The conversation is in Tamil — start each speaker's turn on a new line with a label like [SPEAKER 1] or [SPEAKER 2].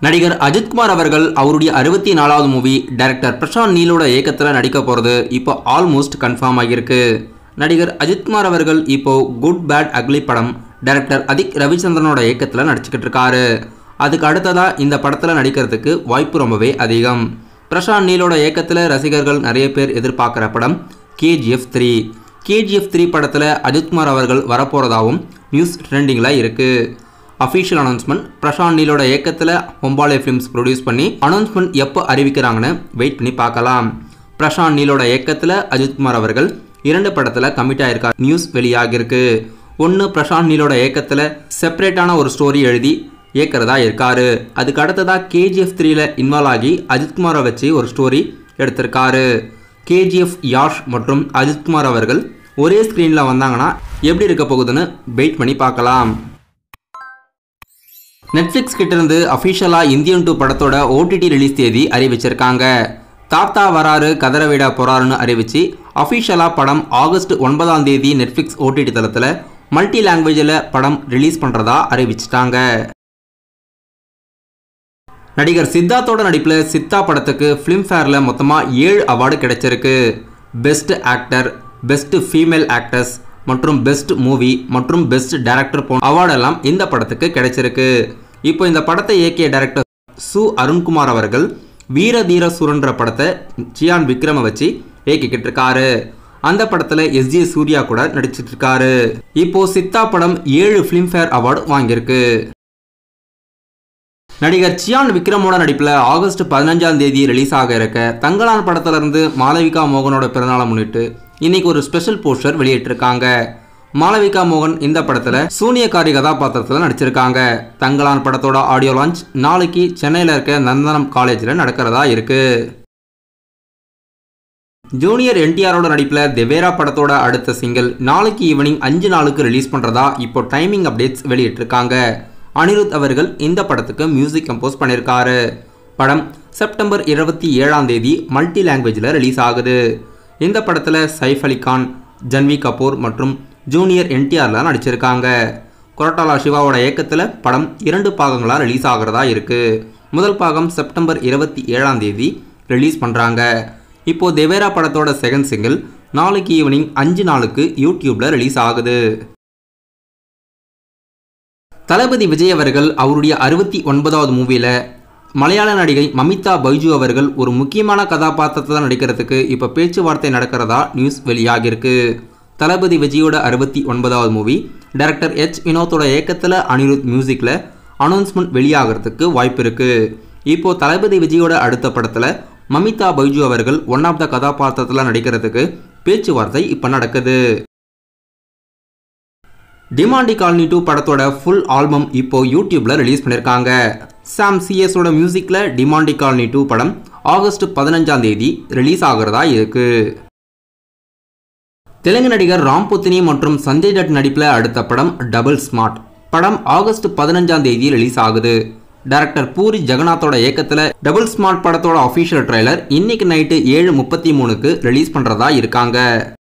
[SPEAKER 1] நடிகர் அஜித்குமார் அவர்கள் அவருடைய அறுபத்தி நாலாவது மூவி டைரக்டர் பிரசாந்த் நீலோட இயக்கத்தில் நடிக்க போகிறது இப்போ ஆல்மோஸ்ட் கன்ஃபார்ம் ஆகியிருக்கு நடிகர் அஜித்குமார் அவர்கள் இப்போ குட் பேட் அக்லி படம் டைரக்டர் அதிக் ரவிச்சந்திரனோட இயக்கத்தில் நடிச்சுக்கிட்டு இருக்காரு அதுக்கு அடுத்ததாக இந்த படத்தில் நடிக்கிறதுக்கு வாய்ப்பு ரொம்பவே அதிகம் பிரசாந்த் நீலோட இயக்கத்தில் ரசிகர்கள் நிறைய பேர் எதிர்பார்க்குற படம் கேஜிஎஃப் த்ரீ கேஜிஎஃப் த்ரீ படத்தில் அஜித்குமார் அவர்கள் வரப்போகிறதாவும் நியூஸ் ட்ரெண்டிங்கில் இருக்குது அஃபீஷியல் அனௌன்ஸ்மெண்ட் பிரசாந்த் நீலோட இயக்கத்தில் பொம்பாலே ஃபிலிம்ஸ் ப்ரொடியூஸ் பண்ணி அனௌன்ஸ்மெண்ட் எப்போ அறிவிக்கிறாங்கன்னு வெயிட் பண்ணி பார்க்கலாம் பிரசாந்த் நீலோட இயக்கத்தில் அஜித்குமார் அவர்கள் இரண்டு படத்தில் கமிட் ஆயிருக்கார் நியூஸ் வெளியாகிருக்கு ஒன்று பிரசாந்த் நீலோட இயக்கத்தில் செப்பரேட்டான ஒரு ஸ்டோரி எழுதி இயக்கிறதா இருக்காரு அதுக்கு அடுத்ததாக கேஜிஎஃப் த்ரீல இன்வால்வ் ஆகி அஜித்குமாரை வச்சு ஒரு ஸ்டோரி எடுத்திருக்காரு கேஜிஎஃப் யாஷ் மற்றும் அஜித்குமார் அவர்கள் ஒரே ஸ்க்ரீனில் வந்தாங்கன்னா எப்படி இருக்க போகுதுன்னு வெயிட் பண்ணி பார்க்கலாம் நெட்ஃப்ளிக்ஸ் கிட்டேருந்து அஃபிஷியலாக இந்தியன் டூ படத்தோட ஓடிடி ரிலீஸ் தேதி அறிவிச்சிருக்காங்க தாத்தா வராரு கதற விட போறாருன்னு அறிவிச்சு அஃபிஷியலாக படம் ஆகஸ்ட் ஒன்பதாம் தேதி நெட்ஃப்ளிக்ஸ் ஓடிடி தளத்தில் மல்டி லாங்குவேஜில் படம் ரிலீஸ் பண்ணுறதா அறிவிச்சிட்டாங்க நடிகர் சித்தார்த்தோட நடிப்பில் சித்தா படத்துக்கு ஃபிலிம்ஃபேரில் மொத்தமாக ஏழு அவார்டு கிடைச்சிருக்கு best actor best female actors மற்றும் பெஸ்ட் மூவி மற்றும் பெஸ்ட் டைரக்டர் போன அவார்டெல்லாம் இந்த படத்துக்கு கிடைச்சிருக்கு இப்போ இந்த படத்தை இயக்கிய டைரக்டர் சு அருண்குமார் அவர்கள் வீர தீர சுரன்ற படத்தை சியான் விக்ரம வச்சு இயக்கிக்கிட்டு இருக்காரு அந்த படத்தில் எஸ்ஜே சூர்யா கூட நடிச்சிட்டு இருக்காரு இப்போ சித்தா படம் ஏழு ஃபிலிம்ஃபேர் அவார்டு வாங்கியிருக்கு நடிகர் சியான் விக்ரமோட நடிப்பில் ஆகஸ்ட் பதினஞ்சாம் தேதி ரிலீஸ் ஆக இருக்க தங்கலான் படத்துல இருந்து மாளவிகா மோகனோட பிறந்தநாளை முன்னிட்டு இன்னைக்கு ஒரு ஸ்பெஷல் போஸ்டர் வெளியிட்டிருக்காங்க மாளவிகா மோகன் இந்த படத்துல சூனியக்காரி கதாபாத்திரத்தில் நடிச்சிருக்காங்க தங்கலான் படத்தோட ஆடியோ லான்ச் நாளைக்கு சென்னையில் இருக்க நந்தனம் காலேஜில் நடக்கிறதா இருக்கு ஜூனியர் என்டிஆரோட நடிப்பில் தெவேரா படத்தோட அடுத்த சிங்கிள் நாளைக்கு ஈவினிங் அஞ்சு நாளுக்கு ரிலீஸ் பண்ணுறதா இப்போ டைமிங் அப்டேட்ஸ் வெளியிட்டிருக்காங்க அனிருத் அவர்கள் இந்த படத்துக்கு மியூசிக் கம்போஸ் பண்ணியிருக்காரு படம் செப்டம்பர் இருபத்தி ஏழாம் தேதி மல்டி லாங்குவேஜில் ரிலீஸ் ஆகுது இந்த படத்தில் சைஃப் அலி கான் ஜன்வி கபூர் மற்றும் ஜூனியர் என்டிஆர்லாம் நடிச்சிருக்காங்க கொரட்டாலா சிவாவோட இயக்கத்தில் படம் இரண்டு பாகங்களாக ரிலீஸ் ஆகிறதா இருக்குது முதல் பாகம் செப்டம்பர் இருபத்தி ஏழாம் தேதி ரிலீஸ் பண்ணுறாங்க இப்போது தெவேரா படத்தோட செகண்ட் சிங்கிள் நாளைக்கு ஈவினிங் அஞ்சு நாளுக்கு யூடியூப்பில் ரிலீஸ் ஆகுது தளபதி விஜய் அவர்கள் அவருடைய அறுபத்தி ஒன்பதாவது மூவியில் மலையாள நடிகை மமிதா பைஜு அவர்கள் ஒரு முக்கியமான கதாபாத்திரத்தில் நடிக்கிறதுக்கு இப்போ பேச்சுவார்த்தை நடக்கிறதா நியூஸ் வெளியாகியிருக்கு தளபதி விஜயோட அறுபத்தி ஒன்பதாவது மூவி டைரக்டர் எச் வினோத்தோட இயக்கத்தில் அனிருத் மியூசிக்கில் அனௌன்ஸ்மெண்ட் வெளியாகிறதுக்கு வாய்ப்பு இருக்குது இப்போது தளபதி விஜயோட அடுத்த படத்தில் மமிதா பைஜு அவர்கள் ஒன் ஆஃப் த கதாபாத்திரத்தில் நடிக்கிறதுக்கு பேச்சுவார்த்தை இப்போ நடக்குது டிமாண்டி காலனி டூ படத்தோட ஃபுல் ஆல்பம் இப்போ யூடியூப்ல ரிலீஸ் பண்ணியிருக்காங்க சாம் சிஎஸோட மியூசிக்கில் டிமாண்டி காலனி டூ படம் ஆகஸ்ட் பதினஞ்சாம் தேதி ரிலீஸ் ஆகிறதா இருக்கு தெலுங்கு நடிகர் ராம் புத்தினி மற்றும் சஞ்சய் தட் நடிப்பில் அடுத்த படம் டபுள் ஸ்மார்ட் படம் ஆகஸ்ட் பதினஞ்சாம் தேதி ரிலீஸ் ஆகுது டைரக்டர் பூரி ஜெகநாத்தோட இயக்கத்தில் டபுள் ஸ்மார்ட் படத்தோட அஃபிஷியல் ட்ரெய்லர் இன்னைக்கு நைட்டு ஏழு முப்பத்தி மூணுக்கு ரிலீஸ் பண்ணுறதா இருக்காங்க